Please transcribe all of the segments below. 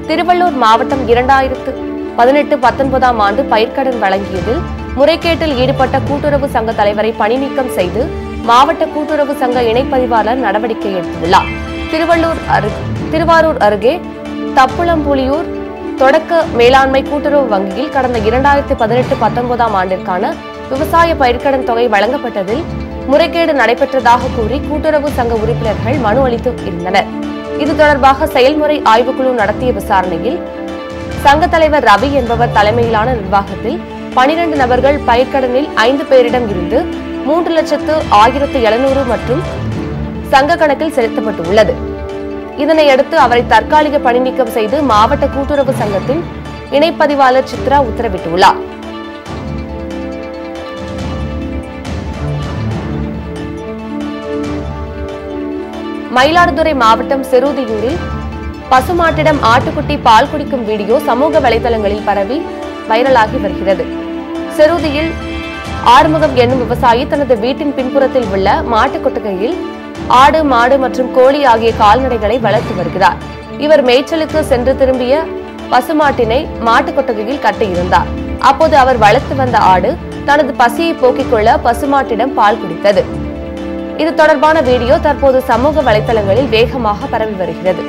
திருவள்ளூர் மாவட்டம் இரண்டாயிரத்து பதினெட்டு பத்தொன்பதாம் ஆண்டு பயிர்க்கடன் வழங்கியதில் முறைகேட்டில் ஈடுபட்ட கூட்டுறவு சங்க தலைவரை பணிநீக்கம் செய்து மாவட்ட கூட்டுறவு சங்க இணைப்பதிவாளர் நடவடிக்கை எடுத்துள்ளார் திருவள்ளூர் அரு- திருவாரூர் அருகே தப்புளம்புலியூர் தொடக்க மேலாண்மை கூட்டுறவு வங்கியில் கடந்த இரண்டாயிரத்தி பதினெட்டு பத்தொன்பதாம் ஆண்டிற்கான விவசாய பயிர்க்கடன் தொகை வழங்கப்பட்டதில் முறைகேடு நடைபெற்றதாக கூறி கூட்டுறவு சங்க உறுப்பினர்கள் மனு அளித்து இருந்தனர் இது தொடர்பாக செயல்முறை ஆய்வுக்குழு நடத்திய விசாரணையில் சங்க தலைவர் ரவி என்பவர் தலைமையிலான நிர்வாகத்தில் பனிரெண்டு நபர்கள் பயிர்க்கடனில் ஐந்து பேரிடம் இருந்து மூன்று லட்சத்து ஆயிரத்து எழுநூறு மற்றும் சங்க கணக்கில் செலுத்தப்பட்டுள்ளது இதனையடுத்து அவரை தற்காலிக பணிநீக்கம் செய்து மாவட்ட கூட்டுறவு சங்கத்தின் இணைப்பதிவாளர் சித்ரா உத்தரவிட்டுள்ளார் மயிலாடுதுறை மாவட்டம் செருதியூரில் பசுமாட்டிடம் ஆட்டுக்குட்டி பால் குடிக்கும் வீடியோ சமூக வலைதளங்களில் பரவி வைரலாகி வருகிறது செருதியில் ஆறுமுகம் என்னும் விவசாயி தனது வீட்டின் பின்புறத்தில் உள்ள மாட்டுக் கொட்டகையில் ஆடு மாடு மற்றும் கோழி ஆகிய கால்நடைகளை வளர்த்து வருகிறார் இவர் மேய்ச்சலுக்கு சென்று திரும்பிய பசுமாட்டினை மாட்டுக் கொட்டகையில் கட்டியிருந்தார் அப்போது அவர் வளர்த்து வந்த ஆடு தனது பசியை போக்கிக் கொள்ள பசுமாட்டிடம் பால் குடித்தது இது தொடர்பான வீடியோ தற்போது சமூக வலைதளங்களில் வேகமாக பரவி வருகிறது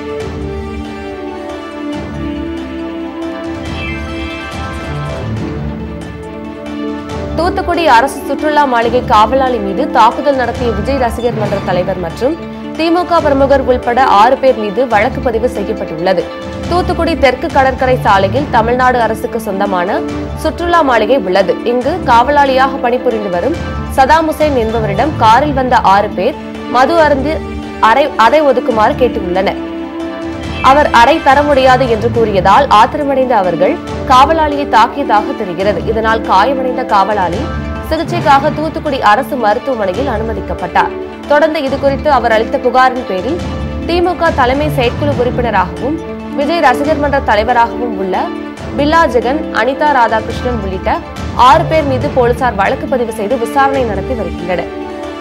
தூத்துக்குடி அரசு சுற்றுலா மாளிகை காவலாளி மீது தாக்குதல் நடத்திய விஜய் ரசிகர் மன்ற தலைவர் மற்றும் திமுக பிரமுகர் உள்பட ஆறு பேர் மீது வழக்கு பதிவு செய்யப்பட்டுள்ளது தூத்துக்குடி தெற்கு கடற்கரை சாலையில் தமிழ்நாடு அரசுக்கு சொந்தமான சுற்றுலா மாளிகை உள்ளது இங்கு காவலாளியாக பணிபுரிந்து வரும் சதாம் ஹுசேன் என்பவரிடம் காரில் வந்த ஆறு பேர் மது அருந்து அறை அதை ஒதுக்குமாறு கேட்டுள்ளனர் அவர் அறை தர முடியாது என்று கூறியதால் ஆத்திரமடைந்த அவர்கள் காவலாளியை தாக்கியதாக தெரிகிறது இதனால் காயமடைந்த காவலாளி சிகிச்சைக்காக தூத்துக்குடி அரசு மருத்துவமனையில் அனுமதிக்கப்பட்டார் தொடர்ந்து இதுகுறித்து அவர் அளித்த புகாரின் பேரில் திமுக தலைமை செயற்குழு உறுப்பினராகவும் விஜய் ரசிகர் மன்ற தலைவராகவும் உள்ள பில்லா ஜெகன் அனிதா ராதாகிருஷ்ணன் உள்ளிட்ட ஆறு பேர் மீது போலீசார் வழக்கு பதிவு செய்து விசாரணை நடத்தி வருகின்றனர்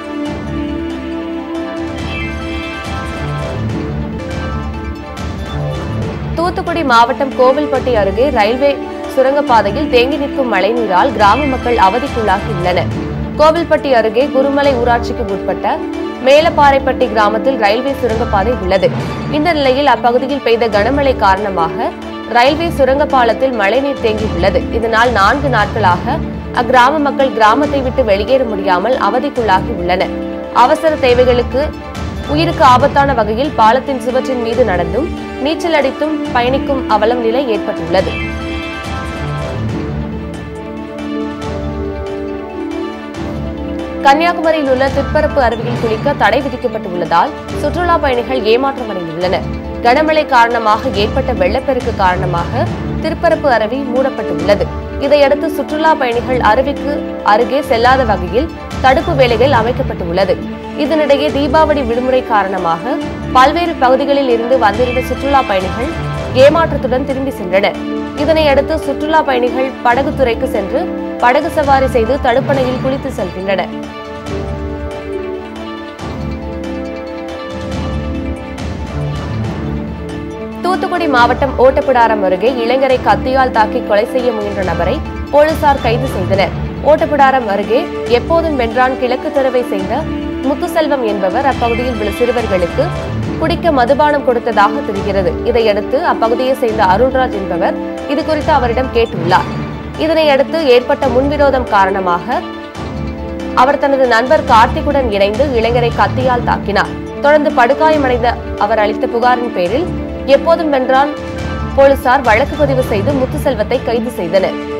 தூத்துக்குடி மாவட்டம் கோவில்பட்டி அருகே ரயில்வே சுரங்கப்பாதையில் தேங்கி நிற்கும் மழைநீரால் கிராம மக்கள் அவதிக்குள்ளாகி உள்ளனர் கோவில்பட்டி அருகே குருமலை ஊராட்சிக்கு உட்பட்ட மேலப்பாறைப்பட்டி கிராமத்தில் ரயில்வே சுரங்கப்பாதை உள்ளது இந்த நிலையில் அப்பகுதியில் பெய்த கனமழை காரணமாக ரயில்வே சுரங்க பாலத்தில் மழைநீர் தேங்கியுள்ளது இதனால் நான்கு நாட்களாக அக்கிராம மக்கள் கிராமத்தை விட்டு வெளியேற முடியாமல் அவதிக்குள்ளாகி உள்ளனர் அவசர தேவைகளுக்கு உயிருக்கு ஆபத்தான வகையில் பாலத்தின் சுவற்றின் மீது நடந்தும் நீச்சல் அடித்தும் பயணிக்கும் அவலம் நிலை ஏற்பட்டுள்ளது கன்னியாகுமரியில் உள்ள திற்பரப்பு அருவியில் குளிக்க தடை விதிக்கப்பட்டுள்ளதால் சுற்றுலா பயணிகள் ஏமாற்றமடைந்துள்ளனர் கனமழை காரணமாக ஏற்பட்ட வெள்ளப்பெருக்கு காரணமாக திருப்பரப்பு அருவி மூடப்பட்டுள்ளது இதையடுத்து சுற்றுலா பயணிகள் அருவிக்கு அருகே செல்லாத வகையில் தடுப்பு வேலைகள் அமைக்கப்பட்டுள்ளது இதனிடையே தீபாவளி விடுமுறை காரணமாக பல்வேறு பகுதிகளில் இருந்து வந்திருந்த சுற்றுலா பயணிகள் ஏமாற்றத்துடன் திரும்பி சென்றனர் இதனையடுத்து சுற்றுலா பயணிகள் படகு துறைக்கு சென்று படகு சவாரி செய்து தடுப்பணையில் குளித்து செல்கின்றனர் தூத்துக்குடி மாவட்டம் ஓட்டப்பிடாரம் அருகே இளைஞரை கத்தியால் தாக்கி கொலை செய்ய முயன்ற நபரை போலீசார் கைது செய்தனர் ஓட்டப்பிடாரம் அருகே எப்போதும் வென்றான் கிழக்கு தெருவை சேர்ந்த முத்துசெல்வம் என்பவர் அப்பகுதியில் உள்ள சிறுவர்களுக்கு குடிக்க மதுபானம் கொடுத்ததாக தெரிகிறது இதையடுத்து அப்பகுதியை சேர்ந்த அருள்ராஜ் என்பவர் இதுகுறித்து அவரிடம் கேட்டுள்ளார் இதனையடுத்து ஏற்பட்ட முன்விரோதம் காரணமாக அவர் தனது நண்பர் கார்த்திக்குடன் இணைந்து இளைஞரை கத்தியால் தாக்கினார் தொடர்ந்து படுகாயமடைந்த அவர் அளித்த புகாரின் பேரில் எப்போதும் வென்றான் போலீசார் வழக்கு பதிவு செய்து முத்துசெல்வத்தை கைது செய்தனர்